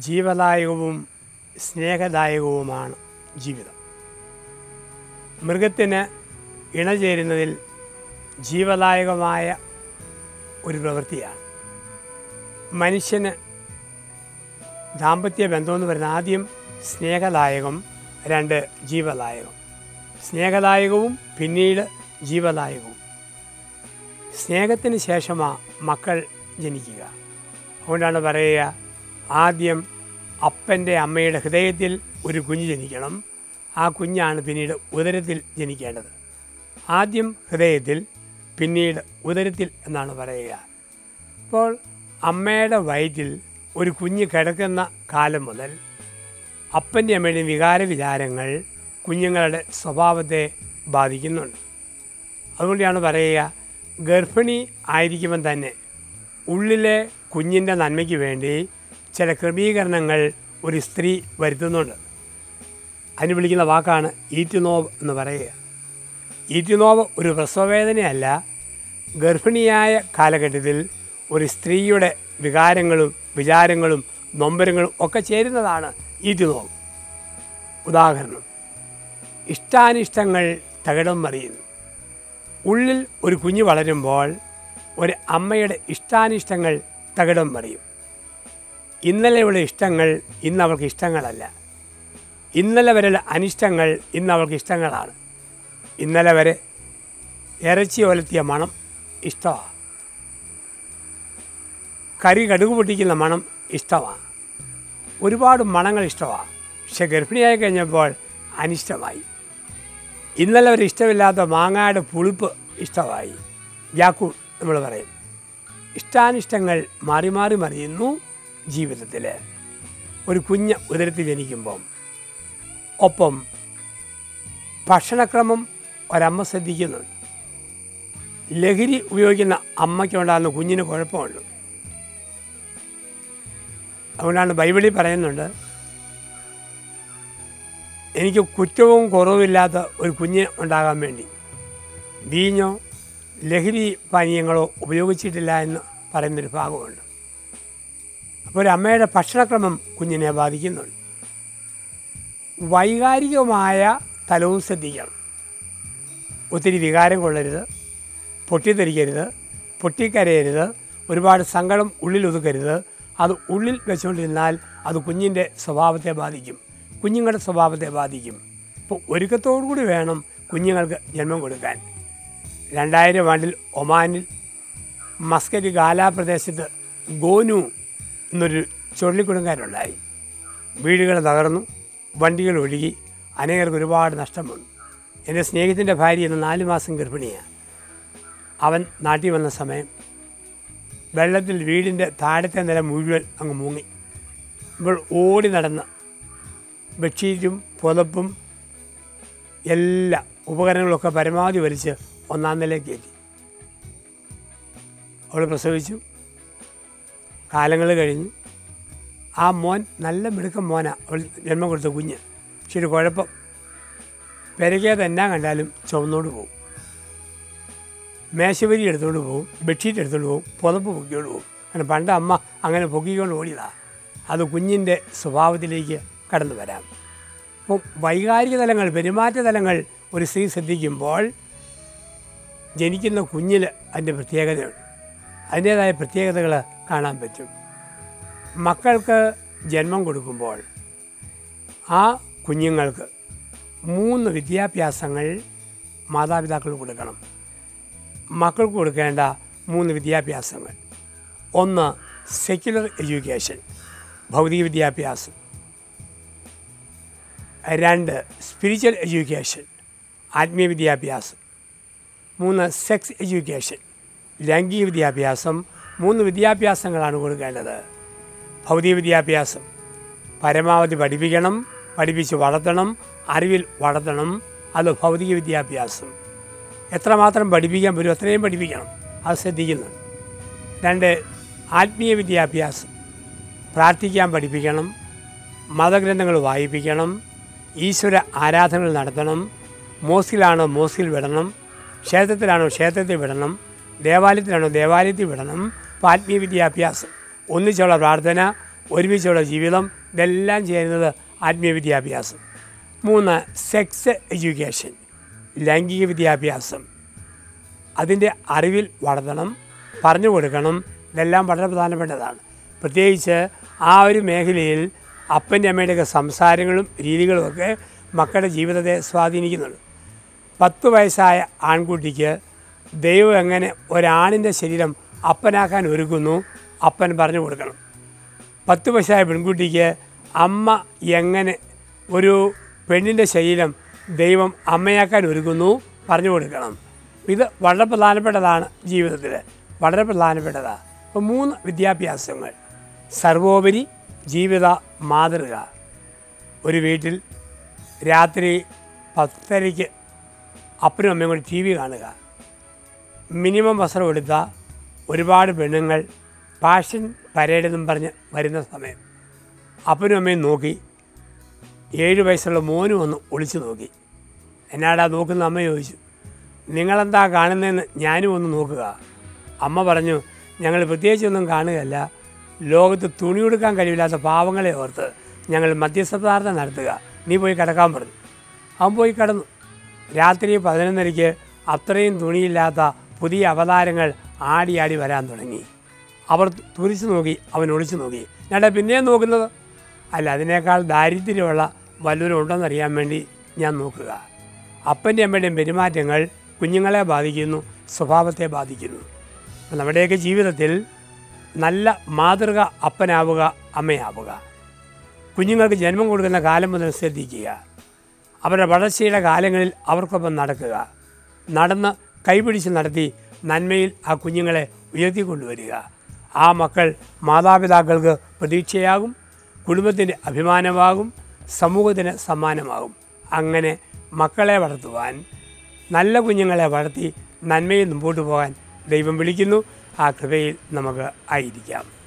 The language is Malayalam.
ജീവദായകവും സ്നേഹദായകവുമാണ് ജീവിതം മൃഗത്തിന് ഇണചേരുന്നതിൽ ജീവദായകമായ ഒരു പ്രവൃത്തിയാണ് മനുഷ്യന് ദാമ്പത്യ ബന്ധമെന്ന് പറയുന്നത് ആദ്യം സ്നേഹദായകം രണ്ട് ജീവദായകം സ്നേഹദായകവും പിന്നീട് ജീവദായകവും സ്നേഹത്തിന് ശേഷമാണ് മക്കൾ ജനിക്കുക അതുകൊണ്ടാണ് പറയുക ആദ്യം അപ്പൻ്റെ അമ്മയുടെ ഹൃദയത്തിൽ ഒരു കുഞ്ഞ് ജനിക്കണം ആ കുഞ്ഞാണ് പിന്നീട് ഉദരത്തിൽ ജനിക്കേണ്ടത് ആദ്യം ഹൃദയത്തിൽ പിന്നീട് ഉദരത്തിൽ എന്നാണ് പറയുക അപ്പോൾ അമ്മയുടെ വയറ്റിൽ ഒരു കുഞ്ഞ് കിടക്കുന്ന കാലം മുതൽ അപ്പൻ്റെ അമ്മയുടെയും വികാര വിചാരങ്ങൾ കുഞ്ഞുങ്ങളുടെ സ്വഭാവത്തെ ബാധിക്കുന്നുണ്ട് അതുകൊണ്ടാണ് പറയുക ഗർഭിണി ആയിരിക്കുമ്പം തന്നെ ഉള്ളിലെ കുഞ്ഞിൻ്റെ നന്മയ്ക്ക് വേണ്ടി ചില ക്രമീകരണങ്ങൾ ഒരു സ്ത്രീ വരുത്തുന്നുണ്ട് അതിന് വിളിക്കുന്ന വാക്കാണ് ഈറ്റുനോവ് എന്ന് പറയുക ഈറ്റുനോവ് ഒരു പ്രസവവേദനയല്ല ഗർഭിണിയായ കാലഘട്ടത്തിൽ ഒരു സ്ത്രീയുടെ വികാരങ്ങളും വിചാരങ്ങളും നൊമ്പരങ്ങളും ഒക്കെ ചേരുന്നതാണ് ഈറ്റുനോവ് ഉദാഹരണം ഇഷ്ടാനിഷ്ടങ്ങൾ തകിടം മറിയുന്നു ഉള്ളിൽ ഒരു കുഞ്ഞ് വളരുമ്പോൾ ഒരു അമ്മയുടെ ഇഷ്ടാനിഷ്ടങ്ങൾ തകിടം മറിയും ഇന്നലെയുള്ള ഇഷ്ടങ്ങൾ ഇന്ന് അവൾക്ക് ഇഷ്ടങ്ങളല്ല ഇന്നലെ വരെയുള്ള അനിഷ്ടങ്ങൾ ഇന്ന് അവൾക്ക് ഇഷ്ടങ്ങളാണ് ഇന്നലെ വരെ ഇറച്ചി ഒലത്തിയ മണം ഇഷ്ടമാണ് കരി കടുക് പൊട്ടിക്കുന്ന മണം ഇഷ്ടമാണ് ഒരുപാട് മണങ്ങൾ ഇഷ്ടമാണ് പക്ഷെ ഗർഭിണിയായി കഴിഞ്ഞപ്പോൾ അനിഷ്ടമായി ഇന്നലെ വരെ ഇഷ്ടമില്ലാത്ത മാങ്ങയുടെ പുളിപ്പ് ഇഷ്ടമായി ജാക്കു നമ്മൾ പറയും ഇഷ്ടാനിഷ്ടങ്ങൾ മാറി മാറി മറിയുന്നു ജീവിതത്തിൽ ഒരു കുഞ്ഞ് ഉദരത്തിൽ ജനിക്കുമ്പം ഒപ്പം ഭക്ഷണക്രമം ഒരമ്മ ശ്രദ്ധിക്കുന്നുണ്ട് ലഹരി ഉപയോഗിക്കുന്ന അമ്മയ്ക്കുണ്ടാകുന്ന കുഞ്ഞിന് കുഴപ്പമുണ്ട് അതുകൊണ്ടാണ് ബൈബിളിൽ പറയുന്നുണ്ട് എനിക്ക് കുറ്റവും കുറവുമില്ലാത്ത ഒരു കുഞ്ഞ് ഉണ്ടാകാൻ വേണ്ടി വീഞ്ഞോ ലഹരി പാനീയങ്ങളോ ഉപയോഗിച്ചിട്ടില്ല എന്ന് പറയുന്നൊരു ഭാഗമുണ്ട് അപ്പോൾ ഒരു അമ്മയുടെ ഭക്ഷണക്രമം കുഞ്ഞിനെ ബാധിക്കുന്നുണ്ട് വൈകാരികമായ തലവും ശ്രദ്ധിക്കണം ഒത്തിരി വികാരം കൊള്ളരുത് പൊട്ടിത്തെറിക്കരുത് പൊട്ടിക്കരയരുത് ഒരുപാട് സങ്കടം ഉള്ളിൽ ഒതുക്കരുത് അത് ഉള്ളിൽ വെച്ചുകൊണ്ടിരുന്നാൽ അത് കുഞ്ഞിൻ്റെ സ്വഭാവത്തെ ബാധിക്കും കുഞ്ഞുങ്ങളുടെ സ്വഭാവത്തെ ബാധിക്കും അപ്പോൾ ഒരുക്കത്തോടു കൂടി വേണം കുഞ്ഞുങ്ങൾക്ക് ജന്മം കൊടുക്കാൻ രണ്ടായിരം ആണ്ടിൽ ഒമാനിൽ മസ്കറ്റ് ഗാല പ്രദേശത്ത് ഗോനു എന്നൊരു ചുഴലിക്കൊടുങ്കാരുണ്ടായി വീടുകൾ തകർന്നു വണ്ടികൾ ഒഴുകി അനേകർക്ക് ഒരുപാട് നഷ്ടം വന്നു എൻ്റെ സ്നേഹിതൻ്റെ ഭാര്യ ഇന്ന് നാല് മാസം ഗർഭിണിയാണ് അവൻ നാട്ടിൽ വന്ന സമയം വെള്ളത്തിൽ വീടിൻ്റെ താഴത്തെ നില മുഴുവൻ അങ്ങ് മുങ്ങി ഇപ്പോൾ ഓടി നടന്ന് ബെഡ്ഷീറ്റും പുതപ്പും എല്ലാ ഉപകരണങ്ങളൊക്കെ പരമാവധി വലിച്ച് ഒന്നാം നിലയിൽ കയറ്റി അവൾ പ്രസവിച്ചു കാലങ്ങൾ കഴിഞ്ഞു ആ മോൻ നല്ല മിടുക്കൻ മോനാ അവൾ ജന്മം കൊടുത്ത കുഞ്ഞ് പക്ഷെ ഒരു കുഴപ്പം പെരയ്ക്കകത്ത് എന്നാ കണ്ടാലും ചുവന്നോട് പോകും മേശവരി എടുത്തുകൊണ്ട് പോകും ബെഡ്ഷീറ്റ് എടുത്തുകൊണ്ട് പോകും പുതപ്പ് പൊക്കിക്കൊണ്ട് പോകും അങ്ങനെ പണ്ട് അമ്മ അങ്ങനെ പൊക്കിക്കൊണ്ട് ഓടിയതാ അത് കുഞ്ഞിൻ്റെ സ്വഭാവത്തിലേക്ക് കടന്നു വരാം അപ്പം വൈകാരിക തലങ്ങൾ പെരുമാറ്റ തലങ്ങൾ ഒരു സ്ത്രീ ശ്രദ്ധിക്കുമ്പോൾ ജനിക്കുന്ന കുഞ്ഞിൽ അതിൻ്റെ പ്രത്യേകതയുണ്ട് അതിൻ്റേതായ പ്രത്യേകതകൾ കാണാൻ പറ്റും മക്കൾക്ക് ജന്മം കൊടുക്കുമ്പോൾ ആ കുഞ്ഞുങ്ങൾക്ക് മൂന്ന് വിദ്യാഭ്യാസങ്ങൾ മാതാപിതാക്കൾ കൊടുക്കണം മക്കൾക്ക് കൊടുക്കേണ്ട മൂന്ന് വിദ്യാഭ്യാസങ്ങൾ ഒന്ന് സെക്യുലർ എഡ്യൂക്കേഷൻ ഭൗതിക വിദ്യാഭ്യാസം രണ്ട് സ്പിരിച്വൽ എഡ്യൂക്കേഷൻ ആത്മീയ വിദ്യാഭ്യാസം മൂന്ന് സെക്സ് എഡ്യൂക്കേഷൻ ലൈംഗിക വിദ്യാഭ്യാസം മൂന്ന് വിദ്യാഭ്യാസങ്ങളാണ് കൊടുക്കേണ്ടത് ഭൗതിക വിദ്യാഭ്യാസം പരമാവധി പഠിപ്പിക്കണം പഠിപ്പിച്ച് വളർത്തണം അറിവിൽ വളർത്തണം അത് ഭൗതിക വിദ്യാഭ്യാസം എത്രമാത്രം പഠിപ്പിക്കാൻ പറ്റും അത്രയും പഠിപ്പിക്കണം അത് ശ്രദ്ധിക്കുന്നുണ്ട് രണ്ട് ആത്മീയ വിദ്യാഭ്യാസം പ്രാർത്ഥിക്കാൻ പഠിപ്പിക്കണം മതഗ്രന്ഥങ്ങൾ വായിപ്പിക്കണം ഈശ്വര ആരാധനകൾ നടത്തണം മോസ്കിലാണോ മോസ്കിൽ വിടണം ക്ഷേത്രത്തിലാണോ ക്ഷേത്രത്തിൽ വിടണം ദേവാലയത്തിലാണോ ദേവാലയത്തിൽ വിടണം അപ്പോൾ ആത്മീയ വിദ്യാഭ്യാസം ഒന്നിച്ചുള്ള പ്രാർത്ഥന ഒരുമിച്ചുള്ള ജീവിതം ഇതെല്ലാം ചെയ്യുന്നത് ആത്മീയ വിദ്യാഭ്യാസം മൂന്ന് സെക്സ് എഡ്യൂക്കേഷൻ ലൈംഗിക വിദ്യാഭ്യാസം അതിൻ്റെ അറിവിൽ വളർത്തണം പറഞ്ഞു കൊടുക്കണം ഇതെല്ലാം വളരെ പ്രധാനപ്പെട്ടതാണ് പ്രത്യേകിച്ച് ആ ഒരു മേഖലയിൽ അപ്പൻ്റെ അമ്മയുടെയൊക്കെ സംസാരങ്ങളും രീതികളുമൊക്കെ മക്കളുടെ ജീവിതത്തെ സ്വാധീനിക്കുന്നുണ്ട് പത്ത് വയസ്സായ ആൺകുട്ടിക്ക് ദൈവം എങ്ങനെ ഒരാണിൻ്റെ ശരീരം അപ്പനാക്കാൻ ഒരുക്കുന്നു അപ്പൻ പറഞ്ഞു കൊടുക്കണം പത്ത് വയസ്സായ പെൺകുട്ടിക്ക് അമ്മ എങ്ങനെ ഒരു പെണ്ണിൻ്റെ ശരീരം ദൈവം അമ്മയാക്കാൻ ഒരുക്കുന്നു പറഞ്ഞു കൊടുക്കണം ഇത് വളരെ പ്രധാനപ്പെട്ടതാണ് ജീവിതത്തിൽ വളരെ പ്രധാനപ്പെട്ടതാണ് അപ്പോൾ മൂന്ന് വിദ്യാഭ്യാസങ്ങൾ സർവോപരി ജീവിത മാതൃക ഒരു വീട്ടിൽ രാത്രി പത്തരയ്ക്ക് അപ്പനും അമ്മയും കൂടി ടി വി കാണുക മിനിമം വസ്ത്രം എടുത്ത ഒരുപാട് പെണ്ണുങ്ങൾ പാഷൻ പരേഡ് എന്നും പറഞ്ഞ് വരുന്ന സമയം അപ്പനും അമ്മയും നോക്കി ഏഴ് വയസ്സുള്ള മോനും ഒന്ന് ഒളിച്ചു നോക്കി എന്നാടാ നോക്കുന്ന അമ്മ ചോദിച്ചു നിങ്ങളെന്താ കാണുന്നതെന്ന് ഞാനും ഒന്ന് നോക്കുക അമ്മ പറഞ്ഞു ഞങ്ങൾ പ്രത്യേകിച്ചൊന്നും കാണുകയല്ല ലോകത്ത് തുണി കൊടുക്കാൻ കഴിവില്ലാത്ത പാവങ്ങളെ ഓർത്ത് ഞങ്ങൾ മധ്യസ്ഥ പ്രാർത്ഥന നടത്തുക നീ പോയി കിടക്കാൻ പറഞ്ഞു അവൻ പോയി കിടന്നു രാത്രി പതിനൊന്നരയ്ക്ക് അത്രയും തുണിയില്ലാത്ത പുതിയ അവതാരങ്ങൾ ആടി ആടി വരാൻ തുടങ്ങി അവർ തുറിച്ചു നോക്കി അവൻ ഒളിച്ചു നോക്കി ഞാൻ പിന്നെയും നോക്കുന്നത് അല്ല അതിനേക്കാൾ ദാരിദ്ര്യമുള്ള വല്ലവരും ഉണ്ടെന്നറിയാൻ വേണ്ടി ഞാൻ നോക്കുക അപ്പൻ്റെ അമ്മയുടെയും പെരുമാറ്റങ്ങൾ കുഞ്ഞുങ്ങളെ ബാധിക്കുന്നു സ്വഭാവത്തെ ബാധിക്കുന്നു അപ്പോൾ നമ്മുടെയൊക്കെ ജീവിതത്തിൽ നല്ല മാതൃക അപ്പനാവുക അമ്മയാവുക കുഞ്ഞുങ്ങൾക്ക് ജന്മം കൊടുക്കുന്ന കാലം മുതൽ ശ്രദ്ധിക്കുക അവരുടെ വളർച്ചയുടെ കാലങ്ങളിൽ അവർക്കൊപ്പം നടക്കുക നടന്ന് കൈപിടിച്ച് നടത്തി നന്മയിൽ ആ കുഞ്ഞുങ്ങളെ ഉയർത്തിക്കൊണ്ടുവരിക ആ മക്കൾ മാതാപിതാക്കൾക്ക് പ്രതീക്ഷയാകും കുടുംബത്തിൻ്റെ അഭിമാനമാകും സമൂഹത്തിന് സമ്മാനമാകും അങ്ങനെ മക്കളെ വളർത്തുവാൻ നല്ല കുഞ്ഞുങ്ങളെ വളർത്തി നന്മയിൽ മുമ്പോട്ട് പോകാൻ ദൈവം വിളിക്കുന്നു ആ കൃപയിൽ നമുക്ക് ആയിരിക്കാം